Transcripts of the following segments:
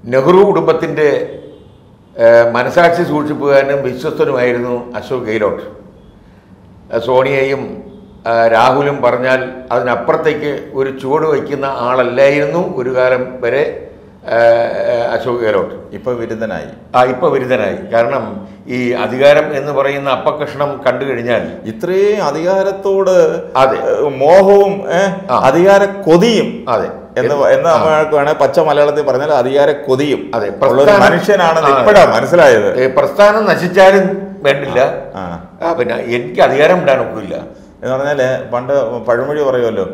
നെഹ്റു കുടുംബത്തിൻ്റെ ഏഹ്, മനസാക്ഷി സൂക്ഷിപ്പുകാരനും വിശ്വസ്തനുമായിരുന്നു അശോക് ഗെഹ്ലോട്ട് ഏഹ്, സോണിയയും ഏഹ്, രാഹുലും പറഞ്ഞാൽ അതിനപ്പുറത്തേക്ക് ഒരു ചുവട് വയ്ക്കുന്ന ആളല്ലായിരുന്നു ഒരു കാലം വരെ ഏഹ്, അശോക് ഗെഹ്ലോട്ട് ഇപ്പൊ വിരുദ്ധനായി ആ ഇപ്പോൾ വിരുദ്ധനായി കാരണം ഈ അധികാരം എന്ന് പറയുന്ന അപ്പകഷ്ണം കണ്ടു കഴിഞ്ഞാൽ ഇത്രയും അധികാരത്തോട് അതെ. ഏഹ്, മോഹവും ഏഹ്, ആ. അധികാര കൊതിയും അതെ എന്ന് എന്ന് നമ്മൾക്ക് വേണേൽ പച്ച മലയാളത്തിൽ പറഞ്ഞാൽ അധികാര കൊതിയും അതെ, ഉള്ള ഒരു പ്രസ്ഥാനം- മനുഷ്യനാണെന്ന് ആ. ഇപ്പോഴാ മനസ്സിലായത് ഏ, പ്രസ്ഥാനം നശിച്ചാലും വേണ്ടില്ല ആ ആ, പിന്നെ എനിക്ക് അധികാരം ഉണ്ടാൻ ഒക്കില്ല എന്ന് പറഞ്ഞാല് പണ്ട് പഴമൊഴി പറയുമല്ലോ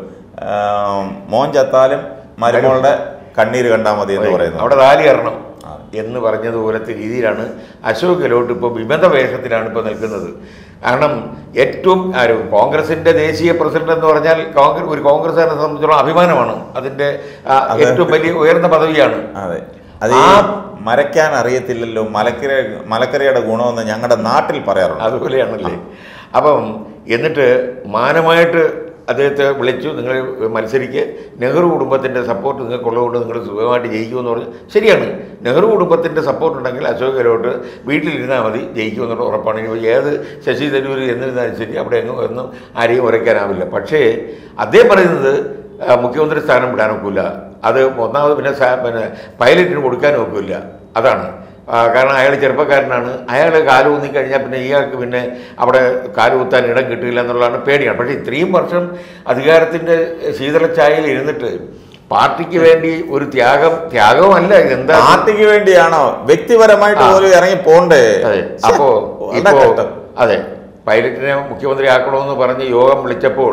ആം, മോൻ ചത്താലും മരുമോളുടെ കണ്ണീര് കണ്ടാൽ മതി എന്ന് പറയുന്നത് അവിടെ താലി കയറണം ആ. എന്ന് പറഞ്ഞതുപോലത്തെ രീതിയിലാണ് അശോക് ഗെഹ്ലോട്ട് ഇപ്പോൾ വിമത വേഷത്തിലാണ് ഇപ്പോൾ നിൽക്കുന്നത് കാരണം ഏറ്റവും ആര് കോൺഗ്രസിന്റെ ദേശീയ പ്രസിഡന്റ് എന്ന് പറഞ്ഞാൽ കോൺഗ്രസ് ഒരു കോൺഗ്രസ്സുകാരനെ സംബന്ധിച്ചിടത്തോളം അഭിമാനമാണ് അതിന്റെ ആ, അതെ. ഏറ്റവും വലിയ ഉയർന്ന പദവിയാണ് അതെ അത് ഈ ആ. മരയ്ക്കാൻ അറിയത്തില്ലല്ലോ മലക്കര മലക്കരയുടെ ഗുണമെന്ന് ഞങ്ങളുടെ നാട്ടിൽ പറയാറുണ്ട് അതുപോലെയാണല്ലേ അപ്പം എന്നിട്ട് മാനമായിട്ട് അദ്ദേഹത്തെ വിളിച്ചു നിങ്ങൾ മത്സരിക്ക് നെഹ്റു കുടുംബത്തിൻ്റെ സപ്പോർട്ട് നിങ്ങൾക്കുള്ളതുകൊണ്ട് നിങ്ങൾ സുഖമായിട്ട് ജയിക്കുമെന്ന് പറഞ്ഞു ശരിയാണ് നെഹ്റു കുടുംബത്തിൻ്റെ സപ്പോർട്ട് ഉണ്ടെങ്കിൽ അശോക് ഗെഹ്ലോട്ട് വീട്ടിലിരുന്നാൽ മതി ജയിക്കുമെന്നുള്ള ഉറപ്പാണ് ഇനി ഏത് ശശി തരൂർ എന്നിരുന്നാലും ശരി അവിടെ എങ്ങും ഒന്നും ആരെയും ഉറയ്ക്കാനാവില്ല പക്ഷേ അദ്ദേഹം പറയുന്നത് ആ, മുഖ്യമന്ത്രി സ്ഥാനം വിടാൻ ഒക്കില്ല അത് ഒന്നാമത് പിന്നെ സാ- പിന്നെ പൈലറ്റിന് കൊടുക്കാനും ഒക്കില്ല അതാണ് ആ, കാരണം അയാൾ ചെറുപ്പക്കാരനാണ് അയാൾ കാലുകുന്നി കഴിഞ്ഞാൽ പിന്നെ ഇയാൾക്ക് പിന്നെ അവിടെ കാലുകുത്താൻ ഇടം കിട്ടില്ല എന്നുള്ളതാണ് പേടിയാണ് പക്ഷേ ഇത്രയും വർഷം അധികാരത്തിൻ്റെ ശീതളച്ചായയിൽ ഇരുന്നിട്ട് പാർട്ടിക്ക് വേണ്ടി ഒരു ത്യാഗം ത്യാഗമല്ല എന്താ പാർട്ടിക്ക് വേണ്ടിയാണോ വ്യക്തിപരമായിട്ട് ആ. പോലും ഇറങ്ങി പോണ്ടേ അതെ ശ്ശെ, അപ്പോ വളരെ ഇപ്പോ കഷ്ടം. അതെ പൈലറ്റിനെ മുഖ്യമന്ത്രി ആക്കണമെന്ന് പറഞ്ഞ് യോഗം വിളിച്ചപ്പോൾ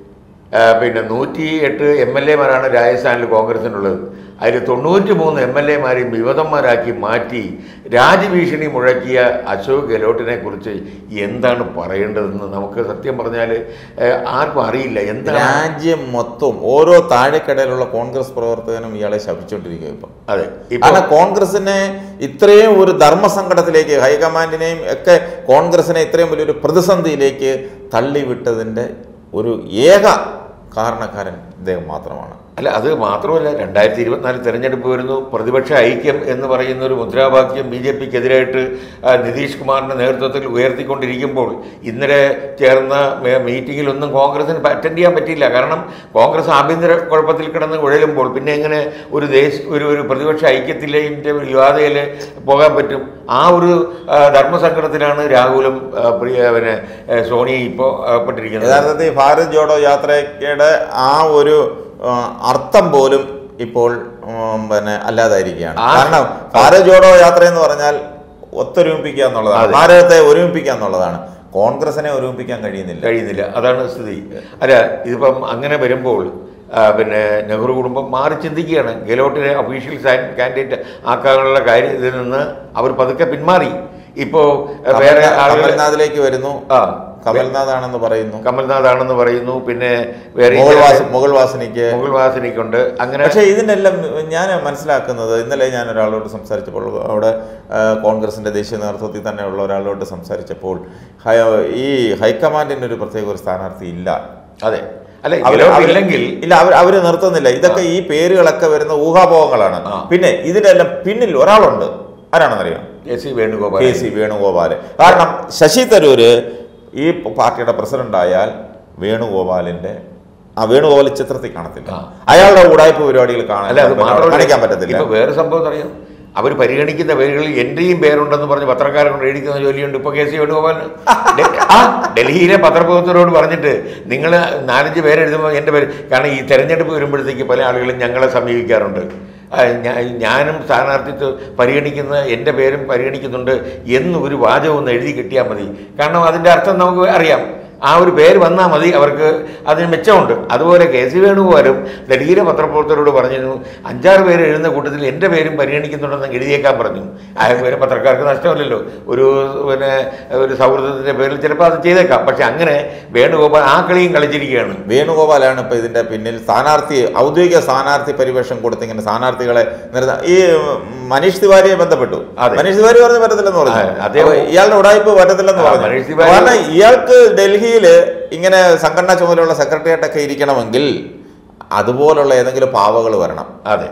ആ, പിന്നെ നൂറ്റി എട്ട് എം എൽ എമാരാണ് രാജസ്ഥാനിൽ കോൺഗ്രസിനുള്ളത് അതിൽ തൊണ്ണൂറ്റി മൂന്ന് എം എൽ എമാരെയും വിമതന്മാരാക്കി മാറ്റി രാജ്യഭീഷണി മുഴക്കിയ അശോക് ഗെഹ്ലോട്ടിനെ കുറിച്ച് എന്താണ് പറയേണ്ടതെന്ന് നമുക്ക് സത്യം പറഞ്ഞാൽ ആർക്കും അറിയില്ല എന്താണ് രാജ്യം മൊത്തം ഓരോ താഴെക്കടയിലുള്ള കോൺഗ്രസ് പ്രവർത്തകനും ഇയാളെ ശപിച്ചുകൊണ്ടിരിക്കുക ഇപ്പം അതെ ഇപ്പൊ കാരണം കോൺഗ്രസിനെ ഇത്രയും ഒരു ധർമ്മസങ്കടത്തിലേക്ക് ഹൈക്കമാൻഡിനെയും ഒക്കെ കോൺഗ്രസിനെ ഇത്രയും വലിയൊരു പ്രതിസന്ധിയിലേക്ക് തള്ളിവിട്ടതിൻ്റെ ഒരു ഏക കാരണക്കാരൻ ഇദ്ദേഹം മാത്രമാണ് അല്ല അത് മാത്രമല്ല രണ്ടായിരത്തി ഇരുപത്തിനാല് തെരഞ്ഞെടുപ്പ് വരുന്നു പ്രതിപക്ഷ ഐക്യം എന്ന് പറയുന്ന ഒരു മുദ്രാവാക്യം ബി ജെ പിക്കെതിരായിട്ട് നിതീഷ് കുമാറിന്റെ നേതൃത്വത്തിൽ ഉയർത്തിക്കൊണ്ടിരിക്കുമ്പോൾ ഇന്നലെ ചേർന്ന മേ- മീറ്റിങ്ങിലൊന്നും കോൺഗ്രസിന് അറ്റൻഡ് ചെയ്യാൻ പറ്റിയില്ല കാരണം കോൺഗ്രസ് ആഭ്യന്തര കുഴപ്പത്തിൽ കിടന്ന് ഉഴലുമ്പോൾ പിന്നെ എങ്ങനെ ഒരു ദേശ ഒരു ഒരു പ്രതിപക്ഷ ഐക്യത്തിൻ്റെ യുവാതയിൽ പോകാൻ പറ്റും ആ ഒരു ആ, ധർമ്മസങ്കടത്തിലാണ് രാഹുലും ആ, പ്രിയ പിന്നെ ആ, സോണിയും ഇപ്പോൾ പെട്ടിരിക്കുന്നത് യഥാർത്ഥത്തിൽ ഭാരത് ജോഡോ യാത്രയുടെ ആ ഒരു ആ, അർത്ഥം പോലും ഇപ്പോൾ ഉം, പിന്നെ അല്ലാതായിരിക്കുകയാണ് ആ- കാരണം ഭാരത് ജോഡോ യാത്ര എന്ന് പറഞ്ഞാൽ ഒത്തൊരുമിപ്പിക്കുക എന്നുള്ളതാണ് അതെ. ഭാരതത്തെ ഒരുമിപ്പിക്കുക എന്നുള്ളതാണ് കോൺഗ്രസിനെ ഒരുമിപ്പിക്കാൻ കഴിയുന്നില്ല കഴിയുന്നില്ല അതാണ് സ്ഥിതി അല്ല ഇതിപ്പം അങ്ങനെ വരുമ്പോൾ ആ, പിന്നെ നെഹ്റു കുടുംബം മാറി ചിന്തിക്കുകയാണ് ഗെലോട്ടിനെ ഒഫീഷ്യൽ കാൻഡിഡേറ്റ് ആക്കാനുള്ള കാര്യം ഇതിൽ നിന്ന് അവർ പതുക്കെ പിന്മാറി ഇപ്പോൾ വേറെ കമൽനാ- ആളുകൾ കമൽനാഥിലേക്ക് വരുന്നു ആ കമൽനാഥ് ആണെന്ന് പറയുന്നു കമൽനാഥ് ആണെന്ന് പറയുന്നു പിന്നെ വേറെ മുഗൾ വാസ മുഗൾ വാസനിക്ക് മുഗൾ വാസനിക്കുണ്ട് അങ്ങനെ പക്ഷേ ഇതിനെല്ലാം ഞാൻ മനസ്സിലാക്കുന്നത് ഇന്നലെ ഞാൻ ഒരാളോട് സംസാരിച്ചപ്പോൾ അവിടെ ആ, കോൺഗ്രസിന്റെ ദേശീയ നേതൃത്വത്തിൽ തന്നെയുള്ള ഒരാളോട് സംസാരിച്ചപ്പോൾ ഹൈ- ഈ ഹൈക്കമാൻഡിന് ഒരു പ്രത്യേക ഒരു സ്ഥാനാർത്ഥി ഇല്ല അതെ അല്ല അവര് ഗെലോട്ട് അവര് ഇല്ലെങ്കിൽ ഇല്ല അവർ അവര് നിർത്തുന്നില്ല ഇതൊക്കെ ഈ പേരുകളൊക്കെ വരുന്ന ഊഹാപോഹങ്ങളാണ് ആ. പിന്നെ ഇതിനെല്ലാം പിന്നിൽ ഒരാളുണ്ട് ആരാണെന്നറിയാം K C Venugopal K C Venugopal കാരണം ശശി തരൂര് ഈ പാർട്ടിയുടെ പ്രസിഡന്റ് ആയാൽ വേണുഗോപാലിന്റെ ആ വേണുഗോപാൽ ചിത്രത്തിൽ കാണത്തില്ല ആ. അയാളുടെ ഉടായ്പ പരിപാടികൾ കാണാൻ അല്ല അത് മാത്രമല്ല കാണിക്കാൻ പറ്റത്തില്ല ഇപ്പൊ വേറെ സംഭവം അറിയാം അവർ പരിഗണിക്കുന്ന പേരുകളിൽ എന്റെയും പേരുണ്ടെന്ന് പറഞ്ഞ് പത്രക്കാരെ കൊണ്ട് എഴുതിക്കുന്ന ജോലിയുണ്ട് ഇപ്പൊ കെ സി വേണുഗോപാലിന് ഡെ- ആ ഡൽഹിയിലെ പത്രപ്രവർത്തകരോട് പറഞ്ഞിട്ട് നിങ്ങൾ നാലഞ്ച് പേര് എഴുതുമ്പോൾ എൻ്റെ പേര് കാരണം ഈ തെരഞ്ഞെടുപ്പ് വരുമ്പോഴത്തേക്ക് പല ആളുകളും ഞങ്ങളെ സമീപിക്കാറുണ്ട് ആ, ഞാ- ഞാനും സ്ഥാനാർത്ഥിത്വം പരിഗണിക്കുന്ന എൻ്റെ പേരും പരിഗണിക്കുന്നുണ്ട് എന്ന് ഒരു വാചകം ഒന്ന് എഴുതി കിട്ടിയാൽ മതി കാരണം അതിൻ്റെ അർത്ഥം നമുക്ക് അറിയാം ആ ഒരു പേര് വന്നാൽ മതി അവർക്ക് അതിന് മെച്ചമുണ്ട് അതുപോലെ കെ സി വേണുഗോപാലും ഡൽഹിയിലെ പത്രപ്രവർത്തകരോട് പറഞ്ഞിരുന്നു അഞ്ചാറ് പേര് എഴുതുന്ന കൂട്ടത്തിൽ എൻ്റെ പേരും പരിഗണിക്കുന്നുണ്ടെന്ന് എഴുതിയേക്കാൻ പറഞ്ഞു ആ പേര് പത്രക്കാർക്ക് നഷ്ടമില്ലല്ലോ ഒരു പിന്നെ ഒരു സൗഹൃദത്തിൻ്റെ പേരിൽ ചിലപ്പോൾ അത് ചെയ്തേക്കാം പക്ഷെ അങ്ങനെ വേണുഗോപാൽ ആ കളിയും കളിച്ചിരിക്കുകയാണ് വേണുഗോപാലാണ് ഇപ്പൊ ഇതിന്റെ പിന്നിൽ സ്ഥാനാർത്ഥി ഔദ്യോഗിക സ്ഥാനാർത്ഥി പരിവേഷം കൊടുത്തിങ്ങനെ സ്ഥാനാർത്ഥികളെ നിർത്താൻ ഈ മനീഷ് തിവാരിയെ ബന്ധപ്പെട്ടു അതെ. മനീഷ് തിവാരി പറഞ്ഞു പറ്റത്തില്ലെന്ന് പറഞ്ഞു ആ, അദ്ദേഹം- അപ്പൊ ഇയാളുടെ ഉടായ്പ പറ്റത്തില്ലെന്ന് ആ, പറഞ്ഞു മനീഷ് തിവാരി- കാരണം ഇയാൾക്ക് ഡൽഹിയില് ഇങ്ങനെ സംഘടനാ ചുമതലയുള്ള സെക്രട്ടേറിയറ്റ് ഒക്കെ ഇരിക്കണമെങ്കിൽ അതുപോലുള്ള ഏതെങ്കിലും പാവകൾ വരണം അതെ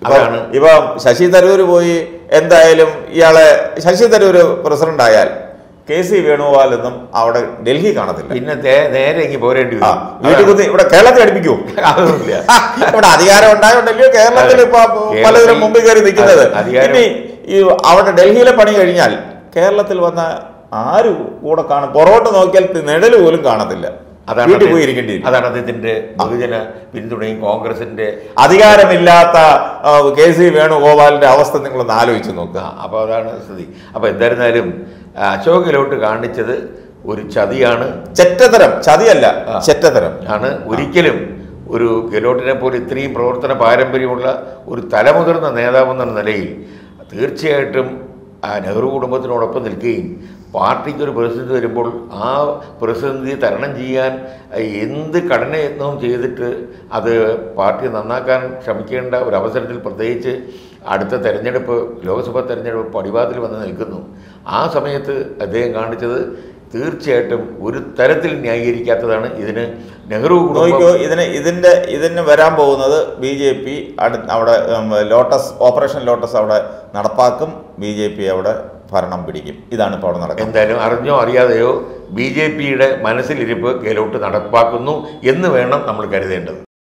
ഇപ്പൊ അതാണ് ഇപ്പൊ ശശി തരൂർ പോയി എന്തായാലും ഇയാളെ ശശി തരൂർ പ്രസിഡന്റ് ആയാൽ കെ സി വേണുഗോപാലൊന്നും അവിടെ ഡൽഹി കാണത്തില്ല പിന്നെ ദേ- നേരെ ഇങ്ങ് പോരേണ്ടി ആ, വരും വീട്ടിൽ കുത്തി ഇവിടെ കേരളത്തിൽ അടുപ്പിക്കൂ അതൊന്നുമില്ല ഇവിടെ അധികാരം ഉണ്ടായോണ്ടല്ലോ കേരളത്തിൽ ഇപ്പൊ കേരളത്തിൽ പലതിനും മുമ്പിൽ കയറി നിൽക്കുന്നത് അതെ, അധികാരം- ഇനി ഈ അവിടെ ഡൽഹിയിലെ പണി കഴിഞ്ഞാൽ കേരളത്തിൽ വന്ന ആര് കൂടെ കാണും പുറകോട്ട് നോക്കിയാൽ നിഴല് പോലും കാണത്തില്ല അതാണ് വീട്ടിൽ അദ്ദേഹം- പോയി ഇരിക്കേണ്ടി വരും അതാണ് അദ്ദേഹത്തിന്റെ ബഹുജന പിന്തുണയും കോൺഗ്രസിന്റെ അധികാരമില്ലാത്ത ആ, കെ സി വേണുഗോപാലിന്റെ അവസ്ഥ നിങ്ങളൊന്ന് ആലോചിച്ച് നോക്കുക ആ, അപ്പോൾ അതാണ് സ്ഥിതി അപ്പോൾ എന്തായിരുന്നാലും ആ, അശോക് ഗെഹ്ലോട്ട് കാണിച്ചത് ഒരു ചതിയാണ് ചെറ്റത്തരം ചതിയല്ല ആ. ചെറ്റത്തരം ആണ് ഒരിക്കലും ഒരു ഗെഹ്ലോട്ടിനെ പോലെ ഇത്രയും പ്രവർത്തന പാരമ്പര്യമുള്ള ഒരു തലമുതിർന്ന നേതാവെന്ന നിലയിൽ തീർച്ചയായിട്ടും ആ നെഹ്റു കുടുംബത്തിനോടൊപ്പം നിൽക്കുകയും പാർട്ടിക്ക് ഒരു പ്രതിസന്ധി വരുമ്പോൾ ആ പ്രതിസന്ധി തരണം ചെയ്യാൻ എന്ത് കഠിനയത്നവും ചെയ്തിട്ട് അത് പാർട്ടി നന്നാക്കാൻ ശ്രമിക്കേണ്ട ഒരു അവസരത്തിൽ പ്രത്യേകിച്ച് അടുത്ത തെരഞ്ഞെടുപ്പ് ലോക്സഭാ തെരഞ്ഞെടുപ്പ് പടിവാതിൽ വന്ന് നിൽക്കുന്നു ആ സമയത്ത് അദ്ദേഹം കാണിച്ചത് തീർച്ചയായിട്ടും ഒരു തരത്തിൽ ന്യായീകരിക്കാത്തതാണ് ഇതിന് നെഹ്റു നോക്കിക്കോ കുടുംബം ഇതിന് ഇതിന്റെ ഇതിന് വരാൻ പോകുന്നത് ബി ജെ പി അവിടെ ഉം, ലോട്ടസ് ഓപ്പറേഷൻ ലോട്ടസ് അവിടെ നടപ്പാക്കും ബി ജെ പി അവിടെ ഭരണം പിടിക്കും ഇതാണ് ഇപ്പോൾ അവിടെ നടക്കുന്നത് എന്തായാലും അറിഞ്ഞോ അറിയാതെയോ ബി ജെ പിയുടെ മനസ്സിലിരിപ്പ് ഗെഹ്ലോട്ട് നടപ്പാക്കുന്നു എന്ന് വേണം നമ്മൾ കരുതേണ്ടത്